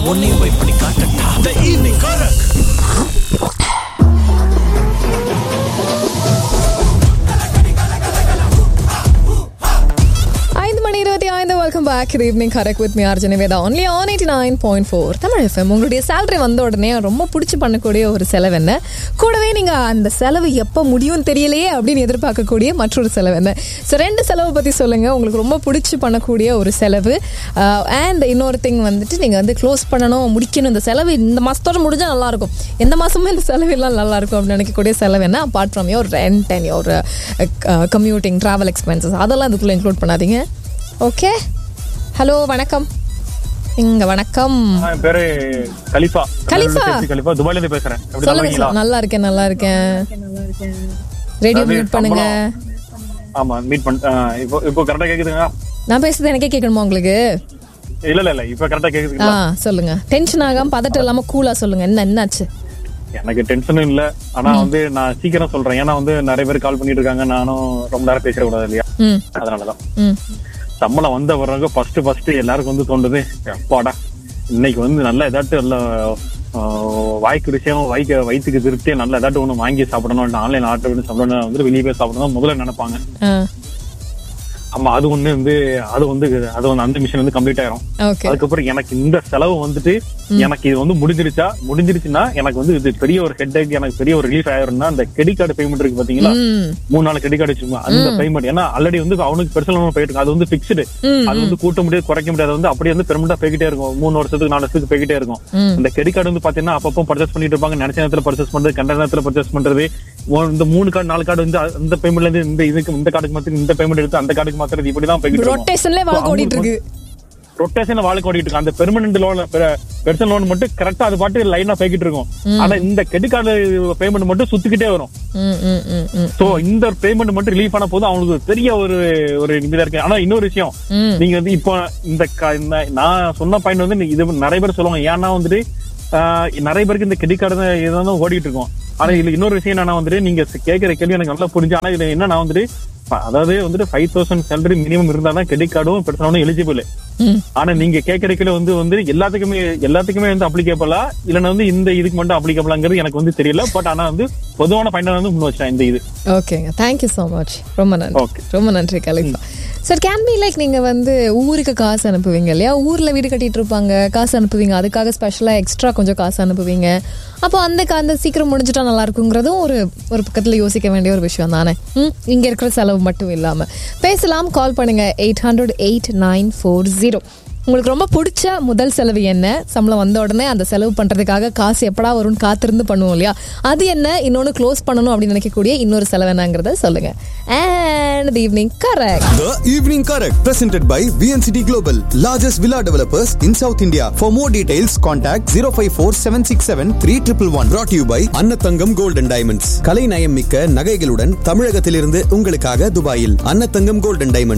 உன்னையும் போய் பண்ணி காட்டட்டா த ஈவினிங் கரக் ஐந்து மணி இருபத்தி ஐந்து வெல்கம் பேக் இது evening correct with me Arjun Veda only on eighty nine point four Tamil FM உங்களுடைய சேலரி வந்த உடனே ரொம்ப பிடிச்சி பண்ணக்கூடிய ஒரு செலவு என்ன கூடவே நீங்கள் அந்த செலவு எப்போ முடியும்னு தெரியலையே அப்படின்னு எதிர்பார்க்கக்கூடிய மற்றொரு செலவு என்ன ஸோ ரெண்டு செலவை பற்றி சொல்லுங்கள் உங்களுக்கு ரொம்ப பிடிச்சி பண்ணக்கூடிய ஒரு செலவு அண்ட் இன்னொரு திங் வந்துட்டு நீங்கள் வந்து க்ளோஸ் பண்ணணும் முடிக்கணும் இந்த செலவு இந்த மாதத்தோட முடிஞ்சால் நல்லாயிருக்கும் எந்த மாதமும் இந்த செலவு எல்லாம் நல்லா இருக்கும் அப்படின்னு நினைக்கக்கூடிய செலவு என்ன apart from your rent and your commuting travel expenses அதெல்லாம் இதுக்குள்ளே இன்க்ளூட் பண்ணாதீங்க ஓகே ஹலோ வணக்கம் இங்க வணக்கம் ஆ, என் பேரு கலிஃபா கலிஃபா. சேஃப்டி கலிஃபா துபாயில இருந்து பேசுறேன் எப்படி நல்லா சொல்லுங்க இருக்கீங்களா சார் நல்லா இருக்கேன் நல்லா இருக்கேன் ரேடியோ அதாவது மியூட் பண்ணுங்க ஆமா மீட் பண்ண இப்போ இப்போ கரெக்டா கேக்குதுங்க நான் பேசுறது எனக்கே கேட்கணுமா உங்களுக்கு இல்ல இல்ல இல்ல இப்போ கரெக்டா ஆ கேக்குதுங்களா சொல்லுங்க டென்ஷன் ஆகாம பதட்டம் இல்லாம கூலா சொல்லுங்க என்ன என்னாச்சு எனக்கு டென்ஷனும் இல்ல ஆனா வந்து நான் சீக்கிரம் சொல்றேன் ஏன்னா வந்து நிறைய பேர் கால் பண்ணிட்டு இருக்காங்க நானும் ரொம்ப நேரம் பேசிட கூடாது இல்லையா ம் அதனாலதான் ம் சம்பளம் வந்த பிறகு ஃபர்ஸ்ட் ஃபர்ஸ்ட் எல்லாருக்கும் வந்து தோண்டுது அப்பாடா இன்னைக்கு வந்து நல்ல ஏதாட்டும் நல்ல ஆ, வாய்க்கு விஷயம் வாய்க்கு வயிற்றுக்கு திருப்தி நல்ல ஏதாட்டும் ஒண்ணு வாங்கி சாப்பிடணும் ஆன்லைன் ஆர்டர் பண்ணி சாப்பிடணும் வந்து வெளியே போய் சாப்பிடணும் முதல்ல நினைப்பாங்க ஆ ஆமா அது ஒண்ணு வந்து அது வந்து அது வந்து அந்த மிஷின் வந்து கம்ப்ளீட் ஆயிரும் ஓகே அதுக்கப்புறம் எனக்கு இந்த செலவு வந்துட்டு எனக்கு இது வந்து முடிஞ்சிருச்சா முடிஞ்சிருச்சுன்னா எனக்கு வந்து இது பெரிய ஒரு ஹெட் எனக்கு பெரிய ஒரு ரிலீஃப் ஆயிரும்னா அந்த கிரெடிட் கார்டு பேமெண்ட் இருக்கு பாத்தீங்களா ம் மூணு நாள் கிரெடிட் கார்டு வச்சிருக்கோம் அந்த பேமெண்ட் ஏன்னா ஆல்ரெடி வந்து அவனுக்கு பெருசல் போயிட்டு இருக்கு அது வந்து பிக்ஸ்டு ம், அது வந்து கூட்ட முடியாது குறைக்க முடியாது அது வந்து அப்படியே வந்து பெர்மனண்டா போய்கிட்டே இருக்கும் மூணு வருஷத்துக்கு நாலு வருஷத்துக்கு போய்கிட்டே இருக்கும் ம். இந்த கிரெடிட் கார்டு வந்து பாத்தீங்கன்னா அப்பப்போ பர்ச்சேஸ் பண்ணிட்டு இருப்பாங்க நினைச்ச நேரத்துல பர்ச்சேஸ் பண்றது கண்ட நேரத்துல பர்ச்சேஸ் பண்றது ஒ- இந்த மூணு கார்டு நாலு கார்டு வந்து அந்த பேமெண்ட்ல இருந்து இந்த இதுக்கு இந்த கார்டுக்கு மாத்தி இந்த பேமெண்ட் எடுத்து அந்த கார்டுக்கு மாத்துறது இப்படிதான் போய்கிட்டு இருக்கும் ரொட்டேஷன்ல வாழ்க்கை ஓடிட்டு இருக்கு ரொட்டேஷன் வாழ்க்கை ஓடிட்டு இருக்கு அந்த பெர்மனன்ட் லோன் பெர்சனல் லோன் மட்டும் கரெக்டா அது பாட்டு லைனா போய்கிட்டு இருக்கும் ஆனா இந்த கிரெடிட் கார்டு பேமெண்ட் மட்டும் சுத்திக்கிட்டே வரும் ம் ம் ம் ம் சோ இந்த பேமெண்ட் மட்டும் ரிலீஃப் ஆன போது அவங்களுக்கு ஒரு பெரிய ஒரு ஒரு நிம்மதியா இருக்கு ஆனா இன்னொரு விஷயம் ம். நீங்க வந்து இப்போ இந்த க- இந்த நான் சொன்ன பாயிண்ட் வந்து நீ- இது நிறைய பேர் சொல்லுவாங்க ஏன்னா வந்துட்டு ஆஹ், நிறைய பேருக்கு இந்த கிரெடிட் கார்டு இதுதான் ஓடிட்டு இருக்கும் ஆனா இதுல இன்னொரு விஷயம் என்னன்னா வந்துட்டு நீங்க கேட்கிற கேள்வி எனக்கு நல்லா புரிஞ்சு ஆனா இதுல என்னன்னா வந்துட்டு ப- அதாவது வந்துட்டு ஃபைவ் தௌசண்ட் சேலரி மினிமம் இருந்தா தான் கிரெடிட் கார்டும் பெருசாலும் எலிஜிபிள் ம் ஆனா நீங்க கேட்கற கேள்வி வந்து வந்து எல்லாத்துக்குமே எல்லாத்துக்குமே வந்து அப்ளிகேபிளா இல்லன்னா வந்து இந்த இதுக்கு மட்டும் அப்ளிகேபிளாங்கிறது எனக்கு வந்து தெரியல பட் ஆனா வந்து பொதுவான பாயிண்ட் வந்து முன் வச்சேன் இந்த இது ஓகேங்க தேங்க்யூ ஸோ மச் ரொம்ப நன்றி Okay. ரொம்ப நன்றி Khalifa sir can be like நீங்கள் வந்து ஊருக்கு காசு அனுப்புவீங்க இல்லையா ஊரில் வீடு கட்டிட்டு இருப்பாங்க காசு அனுப்புவீங்க அதுக்காக ஸ்பெஷலாக எக்ஸ்ட்ரா கொஞ்சம் காசு அனுப்புவீங்க அப்போ அந்த கா- அந்த சீக்கிரம் முடிஞ்சிட்டா நல்லா இருக்குங்கிறதும் ஒரு ஒரு பக்கத்தில் யோசிக்க வேண்டிய ஒரு விஷயம் தானே ம் இங்கே இருக்கிற செலவு மட்டும் இல்லாமல் பேசலாம் கால் பண்ணுங்க eight hundred eight nine four zero உங்களுக்கு ரொம்ப பிடிச்ச முதல் செலவு என்ன சம்பளம் வந்த உடனே அந்த செலவு பண்றதுக்காக காசு எப்படா வரும்னு காத்திருந்து பண்ணுவோம் இல்லையா அது என்ன இன்னொன்னு க்ளோஸ் பண்ணணும் அப்படின்னு நினைக்கக்கூடிய இன்னொரு செலவு என்னங்கிறத சொல்லுங்க and evening correct The Evening Correct, presented by VNCT Global, largest villa developers in South India. For more details, contact 054 767 3111. Brought to you by Annathangam Gold and Diamonds. கலை நயம் மிக்க நகைகளுடன் தமிழகத்திலிருந்து உங்களுக்காக துபாயில் அன்னத்தங்கம் Gold and Diamonds.